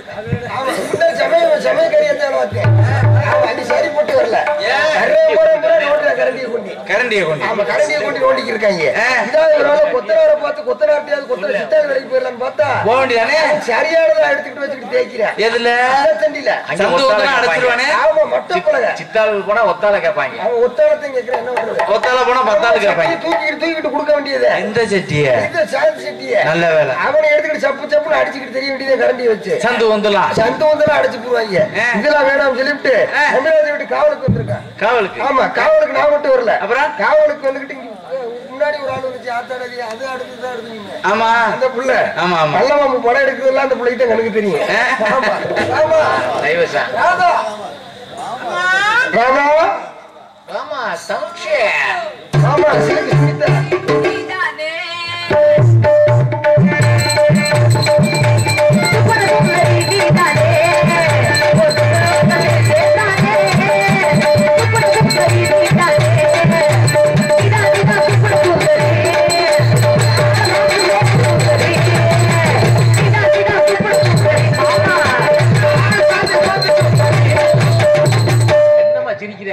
ஆமா, இந்த சமயம் சமயக்கறியத்தான் பார்த்தேன். ஆமா, அது சரிப்பட்டு வரல. நிறைய முறை முறை ரோட்ல கரண்டியை கொண்டு. கரண்டியை கொண்டு ஆமா, கரண்டியை கொண்டு நோண்டிக்கு இருக்காங்க. ஆ. இதாவது ஒரு ஆளு கொத்தனாரை பார்த்து கொத்தனார்ட்டயாவது கொத்தனார் சித்தாள் வேலைக்கு போயிடலாம்னு பார்த்தா, போக வேண்டியதானே அவன் சரியானதா எடுத்துக்கிட்டு வச்சுக்கிட்டு தேய்க்கிறேன். எதுல அந்த தண்டியில. சந்து ஊத்துனா அடைச்சிருவானே ஆமா, மொட்டை பலகை. சித்தாளுக்கு போனா ஒத்தால கேட்பாங்க அவன் ஒத்தாளத்தையும் கேட்கிறேன், என்ன பண்றது? ஒத்தால போனா பத்தாள் கேட்பாங்க சட்டியை தூக்கிட்டு தூக்கிட்டு கொடுக்க வேண்டியது எந்த சட்டிய இந்த சாந்தி சட்டியை நல்ல வேலை அவனை எடுத்துக்கிட்டு சப்பு சப்புன்னு அடிச்சுக்கிட்டு தெரிய வேண்டியதே கரண்டி வச்சு சந்து வந்துலாம் சந்து வந்தெல்லாம் அடிச்சு போடுவாங்க ஆ. இதெல்லாம் வேணாம் சொல்லிவிட்டு ஆ. தமிழகத்தை விட்டு காவலுக்கு வந்திருக்கான் காவலுக்கு ஆமா காவலுக்கு நான் மட்டும் வரல அப்புறம்? காவலுக்கு வந்துகிட்டு இங்க முன்னாடி ஒரு ஆள் வந்துச்சு ஆத்தாடி அது அடுத்து தான் அடுத்து ஆமா அந்த புள்ள ஆமா ஆமா நல்ல மாம்பு படம் எடுக்கிறதுலாம் அந்த பிள்ளைகிட்ட எனக்கு தெரியும் ஆ. ஆமா ஆமா டைவர்ஸா ராதா ராதா ஆமா சம்ஷயம் ஆமா சிலுக்கு சுமிதா என்னம்மா சிரிக்கிற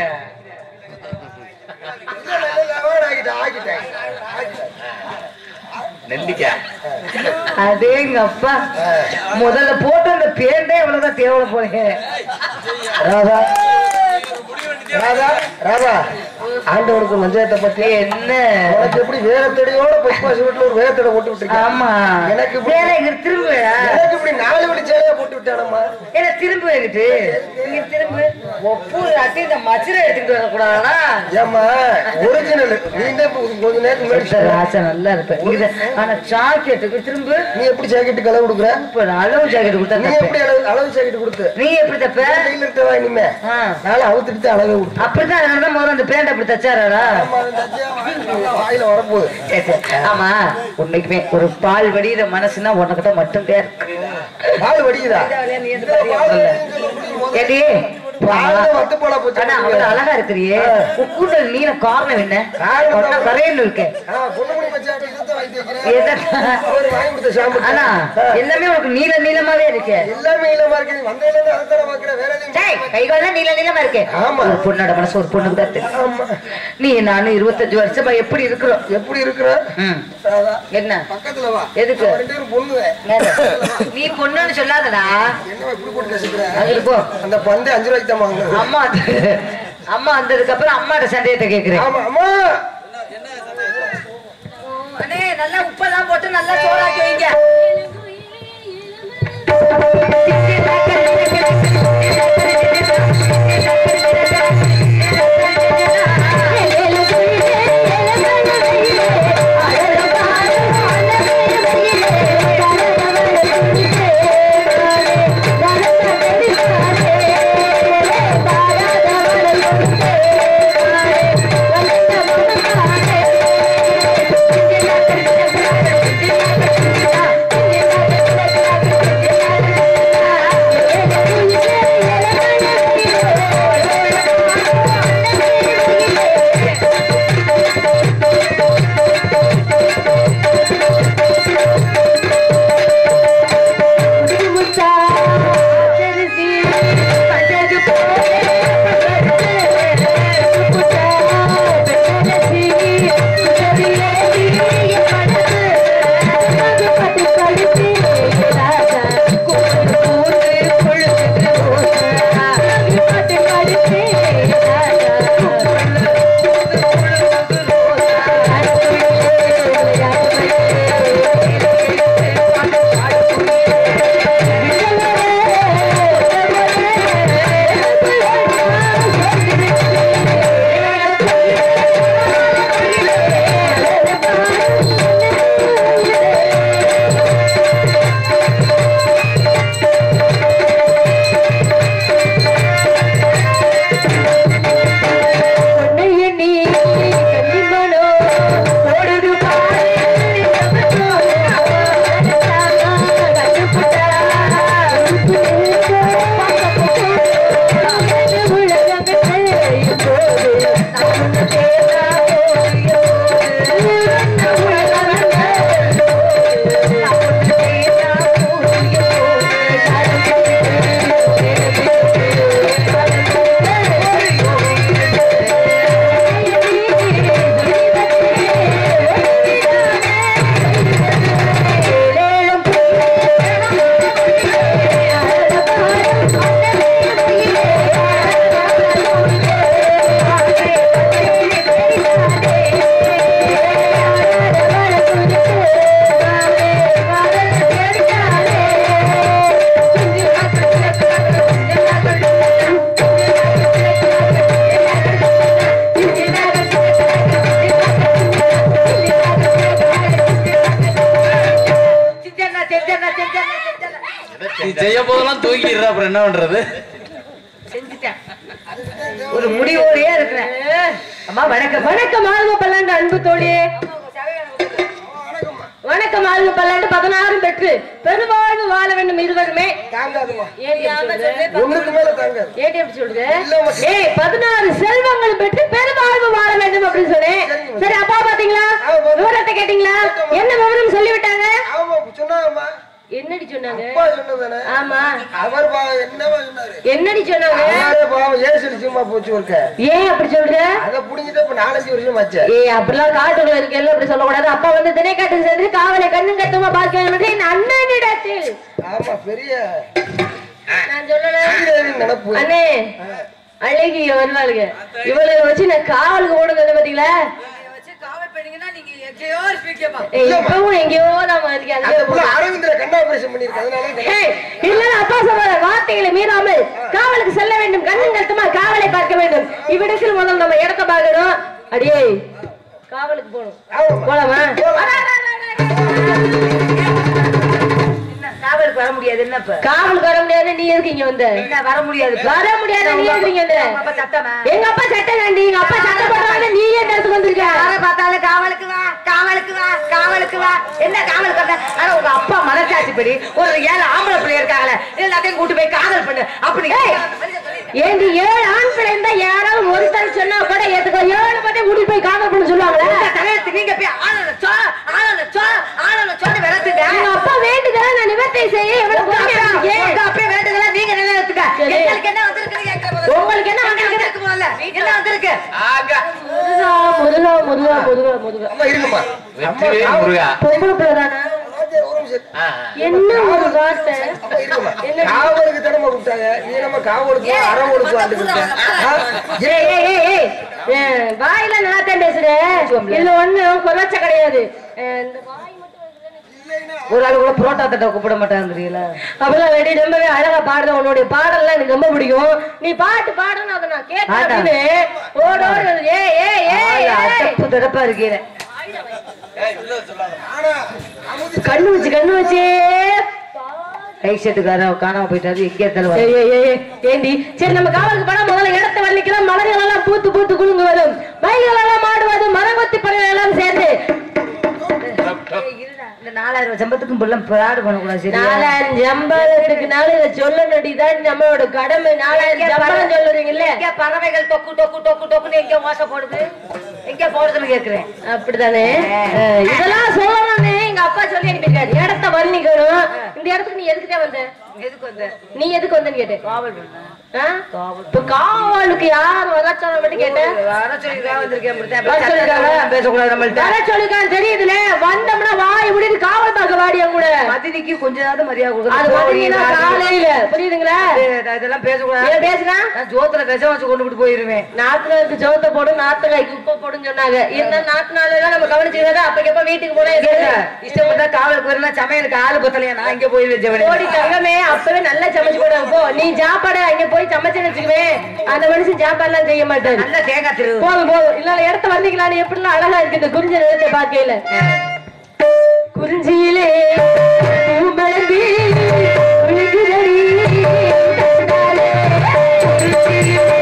இல்ல, இல்ல, இல்ல, அவன் ஆகிட்டேன், ஆகிட்டேன், ஆகிட்டேன். நெல்லிக்காய் அதேங்கப்பா முதல்ல போட்டு அந்த பேண்டே இவ்வளவுதான் தேவை போறீங்க ராதா ராதா ராதா ஆண்டவனுக்கு மஞ்சத்தை பத்தி என்ன உனக்கு எப்படி வேகத்தடியோட புஷ்பாசி வீட்டுல ஒரு வேகத்தடை போட்டு விட்டுருக்கேன் ஆமா எனக்கு இப்படி- வேலை இங்க திரும்ப எனக்கு இப்படி நாலு வழி சேலையா போட்டு விட்டானம்மா என்ன திரும்ப எங்கிட்டு இங்க திரும்ப ஒப்பு அட்டி இந்த மச்சுரை எடுத்துக்கிட்டு வரக்கூடாதா ஏம்மா ஒரிஜினல் நீ இந்த கொஞ்ச நேரத்துக்கு முன்னாடி சொன்ன. ராசா நல்லா இருப்பேன் இது ஆனா ஜாக்கெட்டுக்கு திரும்ப நீ எப்படி ஜாக்கெட் கலர் கொடுக்குற இப்ப நான் அளவு ஜாக்கெட் கொடுத்தா நீ எப்படி தப்பேன். அளவு அளவு ஜாக்கெட் கொடுத்து நீ எப்படி தப்ப கையில் இருக்கவா இனிமே ஆ. நாளை அவுத்துட்டு தான் அளவு கொடுத்து அப்படிதான் அதனாலதான் முதல்ல அந்த பேண்ட் அப்படி தச்சாரா ஆமா, அது தச்சியா வாயில- வாயில வரப்போகுது சரி, சரி. ஆமா உண்மைக்குமே ஒரு பால் வடிகிற மனசுனா உனக்கிட்ட மட்டும் பேர் பால் வடிக்குதா நீ எந்த இதுல பால் பால் சொல்லல. வடிக்குதுன்னு சொல்லி முதல்ல ஏடி பால் தான் வத்து போல போச்சு ஆனா அவ்வளவு அழகா இருக்கிறியே உன் கூந்தல் நீல காரணம் என்ன காரணம் உடனே கரையில் இருக்க ஆ, பொண்ணுமணி மச்சான் இதைத்தான் வாங்கி வைக்கிறேன். எதை- அவர் வாங்கி கொடுத்த ஷாம்பு ஆனா ஆ. எல்லாமே உனக்கு நீல நீளமாவே இருக்கு எல்லாமே இல்லமா இருக்கு நீ வந்ததுல இருந்து அதைத்தானே பாக்குற வேற எதையும் டேய், கைகாலெல்லாம் நீல நீளமா இருக்கு ஆமா. ஒரு பொண்ணோட மனசு ஒரு பொண்ணுக்கு தான் தெரியும். ஆமா நீ நானும் இருபத்தஞ்சு வருஷமா எப்படி இருக்கிறோம் எப்படி இருக்கிற ம். ராதா, என்ன பக்கத்துல வா எதுக்கு? நம்ம ரெண்டு பேரும் பொண்ணுவே நீ பொண்ணுன்னு சொல்லாதடா என்ன இப்படி போட்டு பேசுற அங்கிட்டு போ அந்த பந்து அஞ்சு ரூபாய்க்கு தான் வாங்குறது அம்மா அம்மா வந்ததுக்கு அப்புறம் அம்மாட்ட சந்தேகத்தை கேக்குறேன் ஆமா அம்மா அண்ணே நல்லா உப்பெல்லாம் போட்டு நல்லா சோறாக்கி வைங்க Thank you. செஞ்சேன்னா செஞ்சேன்னா செஞ்சேன்னா நீ செய்ய போதெல்லாம் தூக்கிடுற அப்புறம் என்ன பண்றது செஞ்சுட்டேன் ஒரு முடிவோடயே இருக்கிறேன் அம்மா வணக்கம் வணக்கம் ஆளுங்க பல்லாண்டு அன்பு தோழியே வணக்கம் ஆளுங்க பல்லாண்டு பதினாறும் பெற்று பெருவாழ்வு வாழ வேண்டும் இருவருமே தாங்காதுமா ஏடி அப்படி சொல்லுது? ஒண்ணுக்கு மேல தாங்காது ஏடி அப்படி சொல்லுது இல்லம்மா. ஏய் பதினாறு செல்வங்கள் பெற்று பெருவாழ்வு வாழ வேண்டும் அப்படின்னு சொன்னேன் சரி அப்பா பாத்தீங்களா விவரத்தை கேட்டீங்களா என்ன விவரம் சொல்லிவிட்டாங்க ஆமா சொன்னாங்கம்மா என்னடி சொன்னாங்க அப்பா சொன்னதானே ஆமா அவர் பா- என்னவா சொன்னாரு என்னடி சொன்னாங்க அவரே பாவம் ஏசு சும்மா போச்சு ஒருக்க ஏன் அப்படி சொல்ற அதை புடிங்கிட்டு இப்ப நாலஞ்சு வருஷம் ஆச்சு ஏய் அப்படிலாம் காட்டுக்குள்ள இருக்கு எல்லாம் அப்படி சொல்லக்கூடாது அப்பா வந்து தினை காட்டு சேர்ந்து காவலை கண்ணும் கட்டுமா பார்க்க வேண்டும் என்று என் அண்ணனிடத்தில் ஆமா பெரிய நான் சொல்லல வீரரின் நினப்பு அண்ணே அழகி வருவாளுங்க இவளை வச்சு நான் காவலுக்கு ஓடுங்க பாத்தீங்களா வச்சு காவல் பண்ணீங்கன்னா நீங்க எங்கேயோ இருப்பீங்கம்மா ஏய், இப்பவும் எங்கேயோ நாம இருக்கேன் அந்த அதுவே புள்ள போதும். அரவிந்தர கண்ணா ஆபரேஷன் பண்ணிருக்கு அதனால இந்த- ஏய், இல்லைன்னா அப்பா சொல்ற வார்த்தைகளை மீறாமல் காவலுக்கு செல்ல வேண்டும் கண்ணும் கட்டுமா காவலை பார்க்க வேண்டும் இவ்விடத்தில் முதல் நம்ம இடத்த பார்க்கணும் அடியே காவலுக்கு போகணும் ஆமாம்மா. போலாமா என்ன காவலுக்கு வர முடியாது என்ன இப்ப காவலுக்கு வர முடியாது நீ எதுக்கு இங்க வந்த என்ன வர முடியாது இப்ப? வர முடியாது நீ எதுக்கு இங்க வந்த உங்க அப்பா சத்தமா எங்க அப்பா சட்டை தாண்டி எங்க அப்பா சட்டை போட்டவங்க நீ ஏன் இடத்துக்கு வந்திருக்க யாரை பார்த்தாலும் காவலுக்கு வா காவலுக்கு வா காவலுக்கு வா என்ன காவலுக்கு வந்த ஆனா உங்க அப்பா மனசாட்சி படி ஒரு ஏழு ஆம்பளை பிள்ளை இருக்காங்களே எல்லாத்தையும் கூட்டு போய் காதல் பண்ணு அப்படி ஏண்டி ஏழு ஆண் பிள்ளை இருந்தா யாராவது ஒருத்தர் சொன்னா கூட ஏத்துக்கோ ஏழு பேர்த்தையும் கூட்டிட்டு போய் காதல் பண்ண சொல்லுவாங்களே உங்க தலையெழுத்து நீங்க போய் ஆளன சோ ஆளன சோ ஆளன சோன்னு விளத்துங்க எங்க அப்பா வேண்டுதல நான் நிவர்த்தி செய்ய எவ்வளவு உங்க பொறுமையா அப்பா- இருக்கேன். உங்க அப்பா வேண்டுதலா நீங்க நிலைநிறுத்துங்க. சரி. எங்களுக்கு என்ன வந்திருக்குன்னு கேட்கிற போது. உங்களுக்கு என்ன என்ன வந்திருக்கு முதல்ல? என்ன வந்திருக்கு? ஆகா முருகா முருகா முருகா முருகா முருகா அம்மா இருக்குமா வெற்றிவேல் முருகா பொம்பளை பிள்ளை தானா ஒரு நிமிஷம். ஆ, ஆ. என்ன ஒரு வார்த்தை அம்மா இருக்குமா என்ன? காவலுக்கு தானே விட்டாங்க நீ நம்ம காவலுக்கு அறம் கொடுக்கும் ஏய், ஏய், ஏய், ஏய். ஏய், வாயில நல்லா தான் பேசுற இதுல ஒண்ணும் குறைச்ச கிடையாது அஹ் இந்த வாய் மட்டும் இருக்குல்ல, ஒரு ஆள் கூட புரோட்டா தட்டை கூப்பிட மாட்டாங்கிறீங்களா அப்படிலாம் வேண்டி ரொம்பவே அழகா பாடுற உன்னுடைய பாடல்லாம் எனக்கு ரொம்ப பிடிக்கும் நீ பாட்டு பாடணும் அதை நான் கேட்டேன் பாட்டா? அப்படின்னு ஓடு ஓடு வந்து, ஏய் ஏய் ஏய் ஏய். அட்டப்பு தடப்பா இருக்கீங்க ஆனா அமுதி கண்ணு வச்சு கண்ணு வச்சு கை செட்டுக்காரன் காணாம போயிட்டாரு எங்கே தருவாரு ஏய், ஏய், ஏய், ஏய், ஏண்டி சரி நம்ம காவலுக்கு போனா முதல்ல இடத்த வர்ணிக்கலாம் மலர்கள் எல்லாம் பூத்து பூத்து குலுங்கு வரும் மயில்கள் எல்லாம் ஆடுவது மரங்கொத்தி பறவை எல்லாம் சேர்ந்து இந்த நாலாயிரம் சம்பத்துக்கும் புள்ள பிராடு பண்ணக்கூடாது சரியா? நாலாயிரம் சம்பளத்துக்கு நாள் இதை சொல்லணுடி தான் நம்மளோட கடமை நாலாயிரம் சம்பளம் சொல்லுறீங்கல்ல எங்க பறவைகள் தொக்கு டொக்கு டொக்கு டொக்குன்னு எங்க மோசம் போடுது எங்க போடுதுன்னு கேக்குறேன் அப்படிதானே அஹ், இதெல்லாம் சொல்லணும்னு எங்க அப்பா சொல்லி அனுப்பியிருக்காரு இடத்த வர்ணிக்கணும் இந்த இடத்துக்கு நீ எதுக்கிட்டே வந்த எதுக்கு வந்த நீ எதுக்கு வந்தேன்னு கேட்டேன் காவல் பண்ண ஆ? இப்ப காவலுக்கு யார் வர சொல்ல மட்டும் கேட்டேன் வர சொல்லி தான் வந்திருக்கேன் அப்படித்தான். வர சொல்லிருக்காங்க. பேசக்கூடாது நம்மள்ட்ட வர சொல்லிருக்கான் தெரியுதுல வந்தோம்னா வாய் முடிட்டு காவல் பார்க்க வாடிய கூட மதினிக்கு கொஞ்ச நேரம் மரியாதை கொடுக்கணும். அது பாத்தீங்கன்னா போய் காலையில புரியுதுங்களா இது- இதெல்லாம் பேசக்கூடாது ஏன் பேசுனா நான் ஜோத்துல விஷம் வச்சு கொண்டு விட்டு போயிருவேன் நாட்டுக்கு சோத்த போடும் நாட்டுக்காய்க்கு உப்பு போடுன்னு சொன்னாங்க இந்த நாட்டு நாளெல்லாம் நம்ம கவனிச்சுக்கிறதா அப்பக்கப்ப வீட்டுக்கு போனா கேளு, எதுக்கு? இஷ்டப்பட்டா காவலுக்கு வரலாம் சமையலுக்கு ஆளு பத்தலையா நான் இங்க போய் வச்சவனே ஓடி தங்கமே அப்பவே நல்லா சமைச்சு போடுவாங்க போ நீ சாப்பாடு அங்க போய் சமைச்சுன்னு வச்சுக்குவேன் அந்த மனுஷன் சாப்பாடு எல்லாம் செய்ய மாட்டாரு நல்ல தேங்காய் திரு போதும் போதும் இல்ல இடத்த வந்தீங்களான்னு எப்படிலாம் அழகா இருக்கு இந்த குறிஞ்ச நேரத்தை பார்க்கையில குறிஞ்சியிலே பூமலர்வி விழுகுதடி தந்தாலே. குறிஞ்சியிலே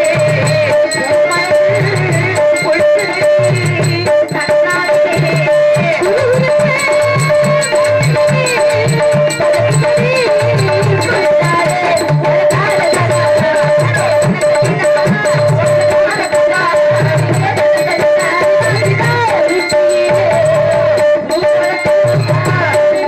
பூமலர் பொழுதுதடி தந்தாலே. குறிஞ்சியிலே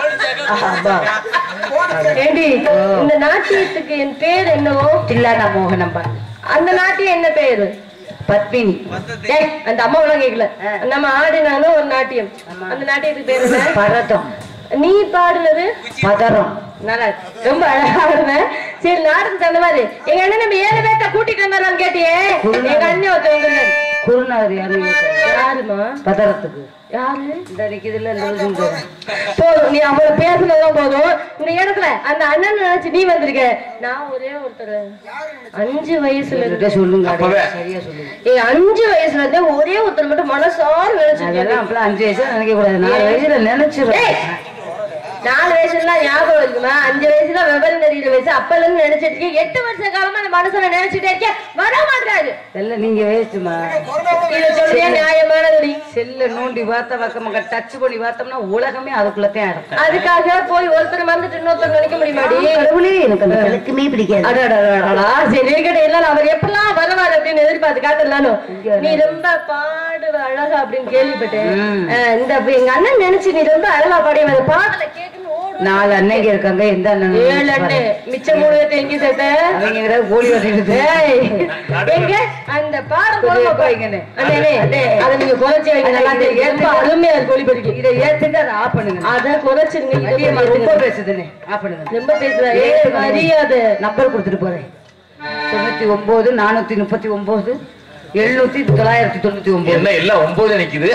ஏண்டி இந்த நாட்டியத்துக்கு என் பேர் என்னவோ தில்லானா மோகனம்பா அந்த நாட்டியம் என்ன பேரு பத்மினி ஏய், அந்த அம்மாவெல்லாம் கேட்கல நம்ம ஆடினாலும் ஒரு நாட்டியம் அந்த நாட்டியத்துக்கு பேர் என்ன பரதம் நீ பாடுனது பதரம் நல்லா இருக்கு. ரொம்ப அழகா இருந்தேன் சரி நாடகம் தகுந்த மாதிரி எங்க அண்ணன் நம்ம ஏழு பேர்த்த கூட்டிட்டு வந்தாலும் கேட்டியே எங்க அண்ணன் ஒருத்தவங்க இருந்தாரு. குருநாதர் யாருன்னு யாருமா பதறத்துக்கு யாரு இந்த நிக்குதுல இந்த விழுந்து. போதும் நீ அவளை பேசுனதுதான் போதும் இந்த இடத்துல அந்த அண்ணன் நினைச்சு நீ வந்திருக்க நான் ஒரே ஒருத்தர் அஞ்சு வயசுல கிட்ட இருந்து சொல்லுங்க அப்பவே. சரியா சொல்லுங்க ஏய், அஞ்சு வயசுல இருந்தே ஒரே ஒருத்தர் மட்டும் மனசார நினைச்சிருக்கேன் அதெல்லாம் அப்பெல்லாம் அஞ்சு வயசுல நினைக்க கூடாது நாலு வயசுல நினைச்சிரும் ஏய், நாலு வயசுலாம் ஞாபகம் இருக்குமா அஞ்சு வயசுல விவரம் தெரியுற வயசு அப்பல இருந்து நினைச்சிட்டு இருக்கேன் எட்டு வருஷ காலமா அந்த மனசுல நினைச்சிட்டே இருக்கேன் வர மாட்டாரு எல்லாம் நீங்க வேஸ்ட்டுமா இதை சொல்றியா நியாயமானது செல்ல நோண்டி பார்த்த பக்கமாக டச் பண்ணி பார்த்தோம்னா உலகமே அதுக்குள்ளத்தையும் அடக்கும் அதுக்காக போய் ஒருத்தர் மறந்துட்டு இன்னொருத்தர் நினைக்க முடியுமாடி கடவுளே எனக்கு அந்த கணக்குமே பிடிக்காது அடடடடடா, சரி இருக்கட்டும் இல்ல அவர் எப்பெல்லாம் வருவார் அப்படின்னு எதிர்பார்த்து காத்திருந்தாலும் நீ ரொம்ப பாடுவ அழகா அப்படின்னு கேள்விப்பட்டேன் அஹ், இந்த அப்ப எங்க அண்ணன் நினைச்சு நீ ரொம்ப அழகா பாடி அந்த பாடல கேட்கணும் ஓடு. நாலு அன்னைக்கு இருக்காங்க எந்த அண்ணன் ஏழு அண்ணன் மிச்ச மூணு பேர்த்த எங்க சேர்த்த அவங்க ஏதாவது கோழி வட்டிடுது ஏய், எங்க அந்த பாடம் கொஞ்சம் குறைப்பா. வைங்கண்ணே. அண்ணே, அண்ணே, அதை நீங்க குறைச்சி வைங்க நல்லா இதை தெரியும். ரொம்ப ஏத்துக்க- அருமையா இருக்கு ஒளிபெருக்கி இதை ஏத்துட்டு அதை ஆஃப் பண்ணுங்க அதை குறைச்சிருங்க இதை அதிகமா கொஞ்சம் ரொம்ப ஏத்துங்க. பேசுதுண்ணே ஆஃப் பண்ணுங்க ரொம்ப பேசுறா ஏ மரியாதை நம்பர் கொடுத்துட்டு போறேன் தொண்ணூத்தி ஒன்பது நானூத்தி முப்பத்தி ஒன்பது எழுநூத்தி தொள்ளாயிரத்தி தொண்ணூத்தி ஒன்பது என்ன எல்லாம் ஒன்பது நிக்குது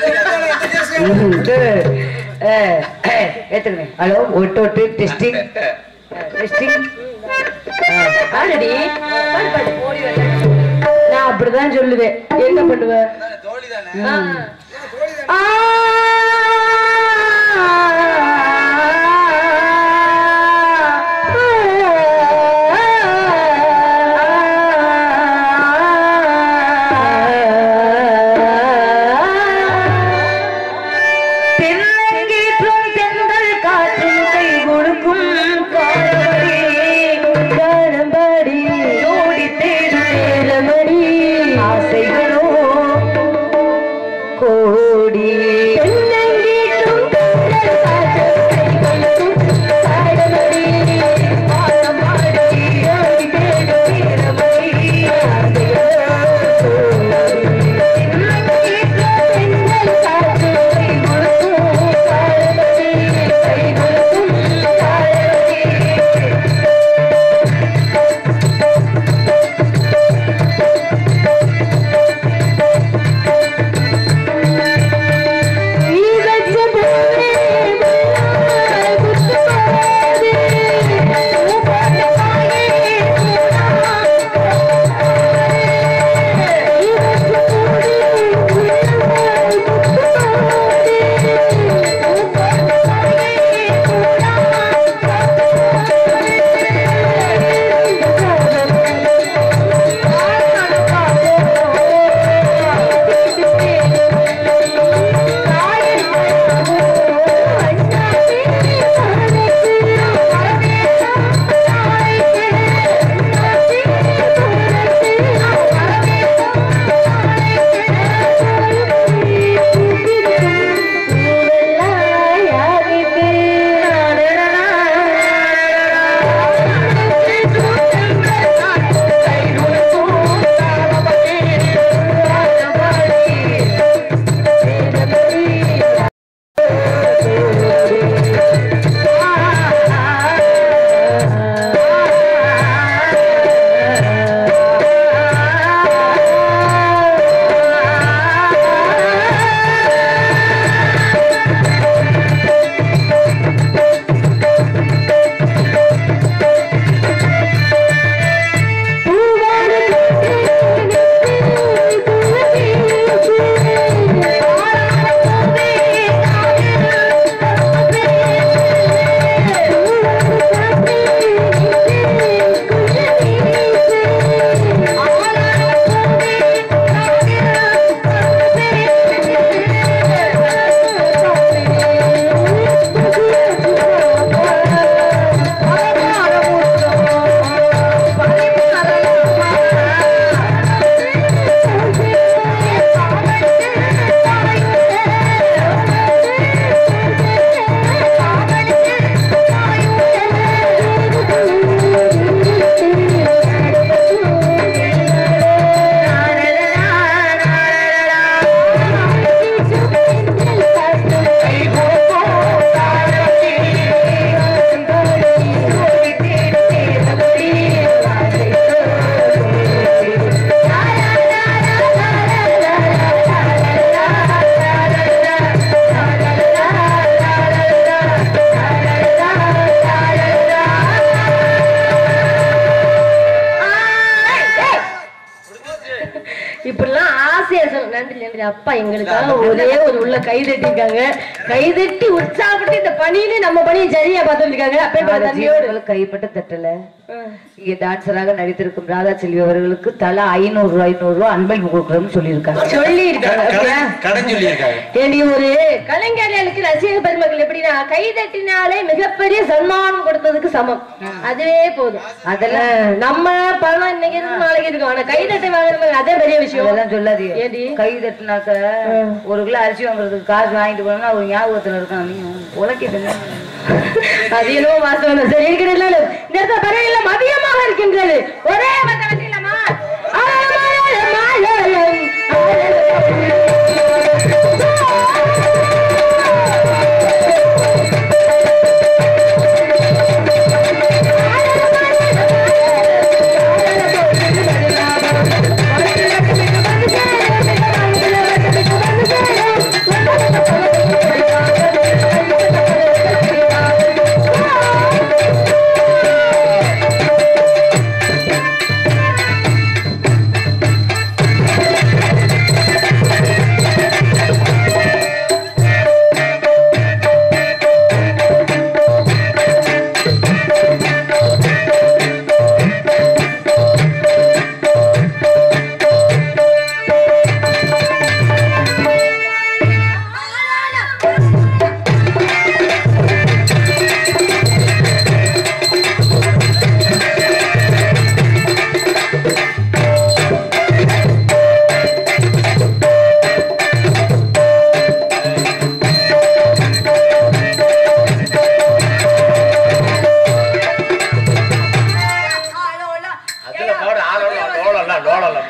ஏத்துக்கிறேன் ஹலோ ஒட்டு ஒட்டு டெஸ்டிங் டெஸ்டிங் பாடுடி பாடு பாடு ஓடி வரல நான் அப்படிதான் சொல்லுவேன் என்ன பண்ணுவ ஆ. ஆ. தென்னங்கீற்றும் தென்றல் காற்றும் கை கொடுக்கும் காலமடி காலம்படி ஜோடி தேடும் ஏலமடி ஆசைகளோ கோடி எங்க அப்பா எங்களுக்காக ஒரே ஒரு உள்ள கை தட்டிருக்காங்க கை தட்டி உற்சாகப்பட்டு இந்த பணியிலே நம்ம பணியை சரியா பார்த்துருக்காங்க அப்பே தம்பியோடு ஜீவன்கள் கைப்பட்ட தட்டல இங்க டான்சராக நடித்திருக்கும் ராதா செல்வி அவர்களுக்கு தலா ஐநூறு ரூபாய் ஐநூறு ரூபாய் அன்பளிப்பு கொடுக்கறோம்னு சொல்லியிருக்காங்க சொல்லி இருக்காங்க அப்படியா? கடன் சொல்லியிருக்காங்க ஏண்டி ஒரு கலைஞர்களுக்கு ரசிக பெருமக்கள் எப்படின்னா கை தட்டினாலே மிகப்பெரிய சன்மானம் கொடுத்ததுக்கு சமம் அதுவே போதும் அதெல்லாம் நம்ம பணம் இன்னைக்கு இருக்கும் நாளைக்கு இருக்கும் ஆனா கை தட்டை வாங்குறவங்க அதே பெரிய விஷயம் அதெல்லாம் சொல்லாதீங்க ஏண்டி கை தட்டினாக்க ஒரு கிலோ அரிசி வாங்குறதுக்கு காசு வாங்கிட்டு போனா ஒரு ஞாபகத்துல இருக்கான் நீ உழைக்கிட்டு அது என்னவோ வாஸ்தவம் தான். சரி இருக்கிறதுல இந்த இடத்துல பரவாயில்ல மதியமாக இருக்கின்றது ஒரே வட்ட வட்டிலமா அதுல பாடு ஆளலாம் லோலலாம் லோலலாம்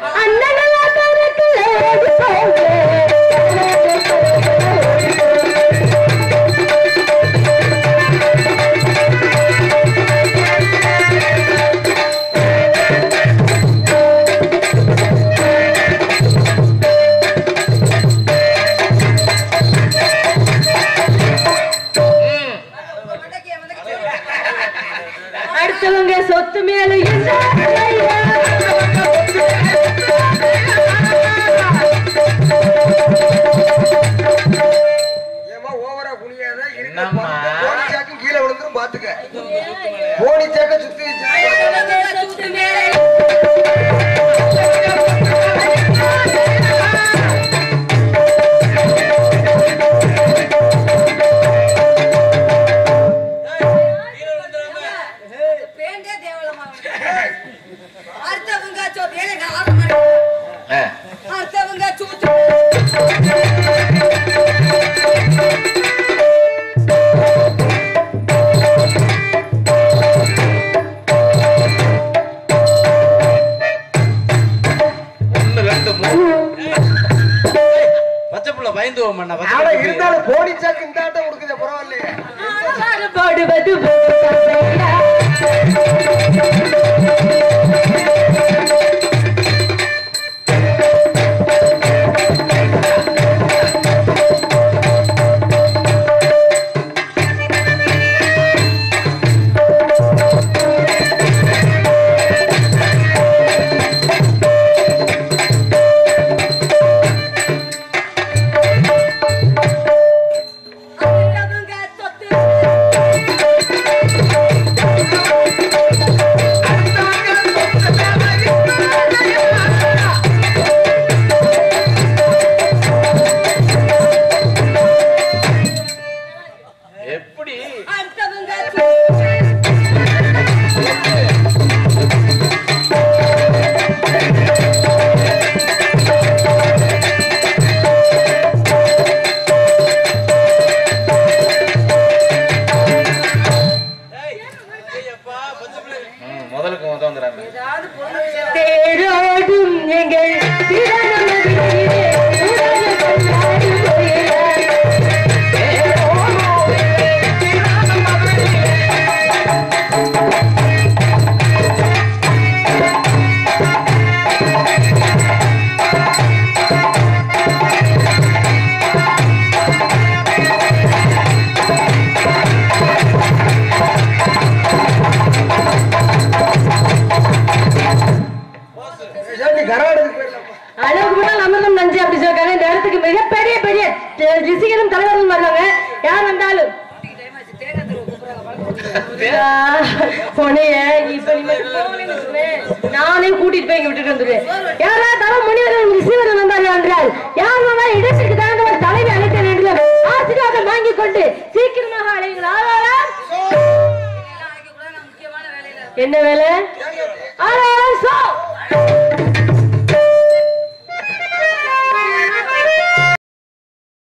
அடுத்தவங்க சொத்து மேல என்ன ஏமா ஓவரா குனியாத இருக்கிற என்னம்மா? பணத்தை கோணி சாக்கும் கீழே விழுந்துரும் பாத்துக்க கோணி சாக்க சுத்தி வச்சு அடுத்தவங்க சொத்து எனக்கு ஆறு மணி ஆ. அடுத்தவங்க சூத்து ஒண்ணு ரெண்டு மூணு பச்சை புள்ள பயந்து போமாண்ணா பச்சை ஆனா புள்ள இருந்தாலும் கோணி சாக்கு இந்த ஆட்டம் கொடுக்குது பரவாயில்லையே பாடுவது போல. அடுத்தவங்க சொத்து எப்படி அடுத்தவங்க சொத்து ம், முதலுக்கு முத வந்துடுறாங்க தேரோடும் எங்கள் திறனமதிலே உடல் கொண்டாடி போயிட. அடுத்தவங்க வந்தாலும் பொண்ணைய இப்ப நீ மட்டும் போகலைன்னு வச்சுக்கோவேன், நானே கூட்டிட்டு போய் இங்க விட்டுட்டு வந்துருவேன் யாரா தவ முனிவர் ரிசீவர் வந்தார் என்றால் யார் வந்தால் இடத்திற்கு தகுந்த ஒரு தலைவி அழைக்க வேண்டும் ஆசீர்வாதம் வாங்கிக் கொண்டு சீக்கிரமாக அழைங்கள் ஆளாளா என்ன வேலை ஆளா